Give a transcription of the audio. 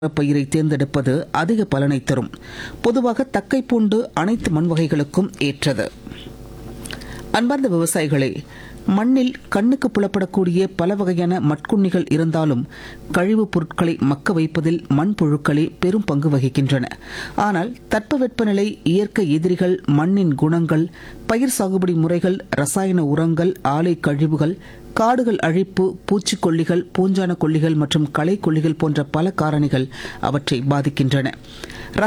பயிரை தேர்ந்தெடுப்பது அதிக பலனை தரும் பொதுவாக தக்கை பூண்டு அனைத்து மண் வகைகளுக்கும் ஏற்றது அன்பார்ந்த விவசாயிகளே மண்ணில் கண்ணுக்கு புலப்படக்கூடிய பல வகையான மட்குண்ணிகள் இருந்தாலும் கழிவுப் பொருட்களை மக்க வைப்பதில் மண்புழுக்களே பெரும் பங்கு வகிக்கின்றன ஆனால் தட்பவெப்பநிலை இயற்கை எதிரிகள் மண்ணின் குணங்கள் பயிர் சாகுபடி முறைகள் ரசாயன உரங்கள் ஆலை கழிவுகள் காடுகள் அழிப்பு பூச்சிக்கொல்லிகள் பூஞ்சான கொல்லிகள் மற்றும் களை கொல்லிகள் போன்ற பல காரணிகள் அவற்றை பாதிக்கின்றன